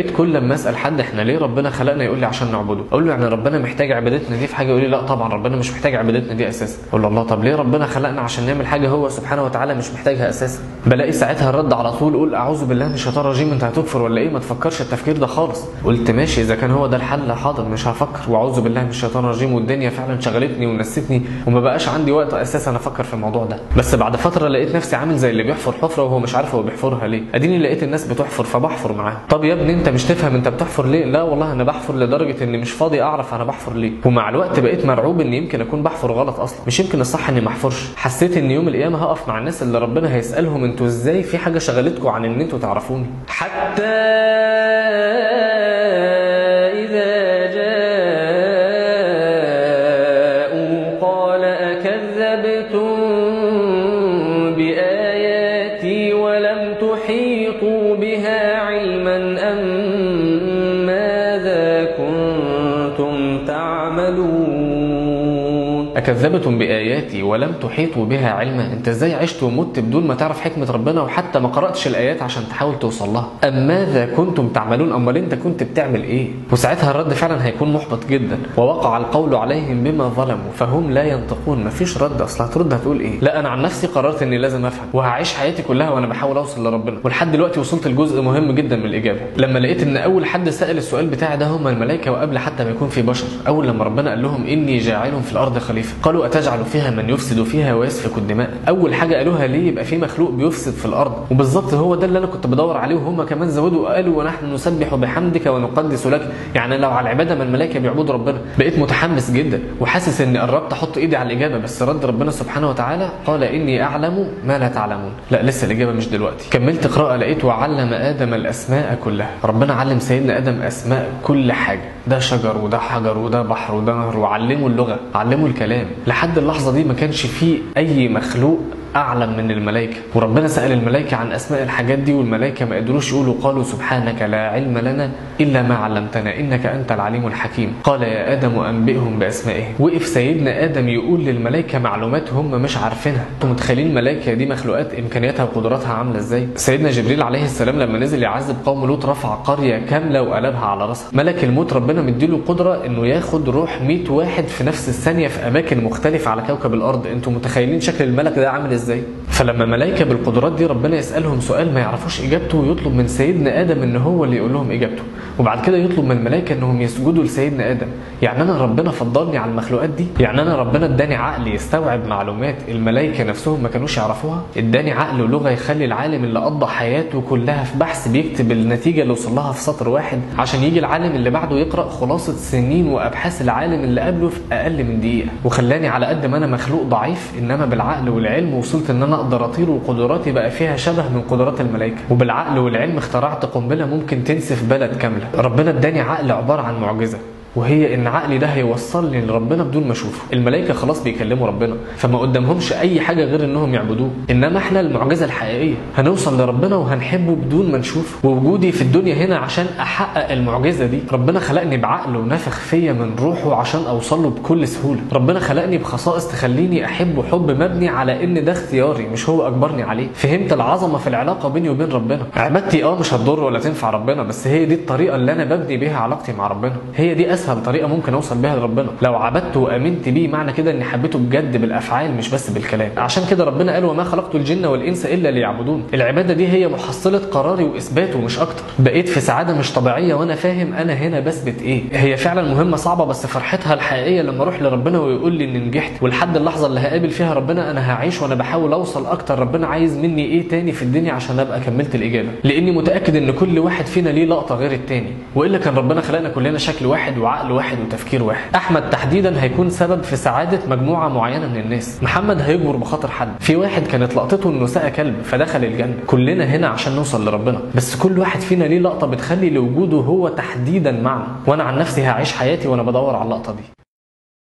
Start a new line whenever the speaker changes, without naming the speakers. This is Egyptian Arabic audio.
فبقيت كل لما اسال حد احنا ليه ربنا خلقنا يقول لي عشان نعبده اقول له يعني ربنا محتاج عبادتنا دي في حاجه يقول لي لا طبعا ربنا مش محتاج عبادتنا دي اساسا اقول له الله طب ليه ربنا خلقنا عشان نعمل حاجه هو سبحانه وتعالى مش محتاجها اساسا بلاقي ساعتها الرد على طول قول اعوذ بالله من الشيطان الرجيم انت هتكفر ولا ايه ما تفكرش التفكير ده خالص قلت ماشي اذا كان هو ده الحل حاضر مش هفكر واعوذ بالله من الشيطان الرجيم والدنيا فعلا شغلتني ونستني وما بقاش عندي وقت اساسا افكر في الموضوع ده بس بعد فتره لقيت نفسي عامل زي اللي بيحفر حفره وهو مش عارف هو بيحفرها ليه اديني لقيت الناس بتحفر فبحفر معاهم طب يا ابني انت مش تفهم انت بتحفر ليه لا والله انا بحفر لدرجه اني مش فاضي اعرف انا بحفر ليه ومع الوقت بقيت مرعوب ان يمكن اكون بحفر غلط اصلا مش يمكن الصح اني ما احفرش حسيت ان يوم القيامه هقف مع الناس اللي ربنا هيسالهم انتوا ازاي في حاجه شغلتكم عن ان انتوا تعرفوني حتى اذا جاءوا قال اكذبتم باياتي ولم تحيطوا بها علما ام ماذا كنتم تعملون أكذبتم بآياتي ولم تحيطوا بها علما أنت إزاي عشت ومت بدون ما تعرف حكمة ربنا وحتى ما قرأتش الآيات عشان تحاول توصل لها أم ماذا كنتم تعملون أمال أنت كنت بتعمل إيه وساعتها الرد فعلا هيكون محبط جدا ووقع القول عليهم بما ظلموا فهم لا ينطقون مفيش رد أصلا هترد هتقول إيه لا أنا عن نفسي قررت إني لازم أفهم وهعيش حياتي كلها وأنا بحاول أوصل لربنا ولحد دلوقتي وصلت لجزء مهم جدا من الإجابة لما لقيت إن أول حد سأل السؤال بتاعي ده هم الملائكة وقبل حتى ما يكون في بشر أول لما ربنا قال لهم إني جاعل في الأرض خليفة قالوا أتجعل فيها من يفسد فيها ويسفك الدماء أول حاجة قالوها ليه يبقى في مخلوق بيفسد في الأرض وبالظبط هو ده اللي أنا كنت بدور عليه وهم كمان زودوا وقالوا ونحن نسبح بحمدك ونقدس لك يعني لو على العبادة ما الملائكة بيعبدوا ربنا بقيت متحمس جدا وحاسس إني قربت أحط إيدي على الإجابة بس رد ربنا سبحانه وتعالى قال إني أعلم ما لا تعلمون لا لسه الإجابة مش دلوقتي كملت قراءة لقيت وعلم آدم الأسماء كلها ربنا علم سيدنا آدم أسماء كل حاجة ده شجر وده حجر وده بحر وده نهر وعلمه اللغة علمه الكلام لحد اللحظة دي ما كانش فيه أي مخلوق اعلم من الملائكه وربنا سال الملائكه عن اسماء الحاجات دي والملائكه ما قدروش يقولوا قالوا سبحانك لا علم لنا الا ما علمتنا انك انت العليم الحكيم قال يا ادم انبئهم باسمائهم وقف سيدنا ادم يقول للملائكه معلومات هم مش عارفينها انتوا متخيلين الملائكه دي مخلوقات امكانياتها وقدراتها عامله ازاي سيدنا جبريل عليه السلام لما نزل يعذب قوم لوط رفع قريه كامله وقلبها على راسها ملك الموت ربنا مديله قدره انه ياخد روح 100 واحد في نفس الثانيه في اماكن مختلفه على كوكب الارض انتوا متخيلين شكل الملك ده عامل ازاي فلما ملائكه بالقدرات دي ربنا يسالهم سؤال ما يعرفوش اجابته ويطلب من سيدنا ادم ان هو اللي يقول لهم اجابته وبعد كده يطلب من الملائكه انهم يسجدوا لسيدنا ادم يعني انا ربنا فضلني على المخلوقات دي يعني انا ربنا اداني عقل يستوعب معلومات الملائكه نفسهم ما كانوش يعرفوها اداني عقل ولغه يخلي العالم اللي قضى حياته كلها في بحث بيكتب النتيجه اللي وصل لها في سطر واحد عشان يجي العالم اللي بعده يقرا خلاصه سنين وابحاث العالم اللي قبله في اقل من دقيقه وخلاني على قد ما انا مخلوق ضعيف انما بالعقل والعلم وصلت ان انا اقدر اطير وقدراتي بقى فيها شبه من قدرات الملائكه وبالعقل والعلم اخترعت قنبله ممكن تنسف بلد كامله ربنا اداني عقل عباره عن معجزه وهي ان عقلي ده هيوصلني لربنا بدون ما اشوفه الملائكه خلاص بيكلموا ربنا فما قدامهمش اي حاجه غير انهم يعبدوه انما احنا المعجزه الحقيقيه هنوصل لربنا وهنحبه بدون ما نشوفه ووجودي في الدنيا هنا عشان احقق المعجزه دي ربنا خلقني بعقل ونفخ فيا من روحه عشان اوصل له بكل سهوله ربنا خلقني بخصائص تخليني احبه حب مبني على ان ده اختياري مش هو اجبرني عليه فهمت العظمه في العلاقه بيني وبين ربنا عبادتي اه مش هتضر ولا تنفع ربنا بس هي دي الطريقه اللي انا ببني بيها علاقتي مع ربنا هي دي اسهل طريقه ممكن اوصل بيها لربنا لو عبدته وامنت بيه معنى كده اني حبيته بجد بالافعال مش بس بالكلام عشان كده ربنا قال وما خلقت الجن والانس الا ليعبدون العباده دي هي محصله قراري واثباته مش اكتر بقيت في سعاده مش طبيعيه وانا فاهم انا هنا بثبت ايه هي فعلا مهمه صعبه بس فرحتها الحقيقيه لما اروح لربنا ويقول لي اني نجحت ولحد اللحظه اللي هقابل فيها ربنا انا هعيش وانا بحاول اوصل اكتر ربنا عايز مني ايه تاني في الدنيا عشان ابقى كملت الاجابه لاني متاكد ان كل واحد فينا ليه لقطه غير التاني والا كان ربنا خلقنا كلنا شكل واحد وعقل واحد وتفكير واحد احمد تحديدا هيكون سبب في سعاده مجموعه معينه من الناس محمد هيجبر بخاطر حد في واحد كانت لقطته انه سقى كلب فدخل الجنه كلنا هنا عشان نوصل لربنا بس كل واحد فينا ليه لقطه بتخلي لوجوده هو تحديدا معنى وانا عن نفسي هعيش حياتي وانا بدور على اللقطه دي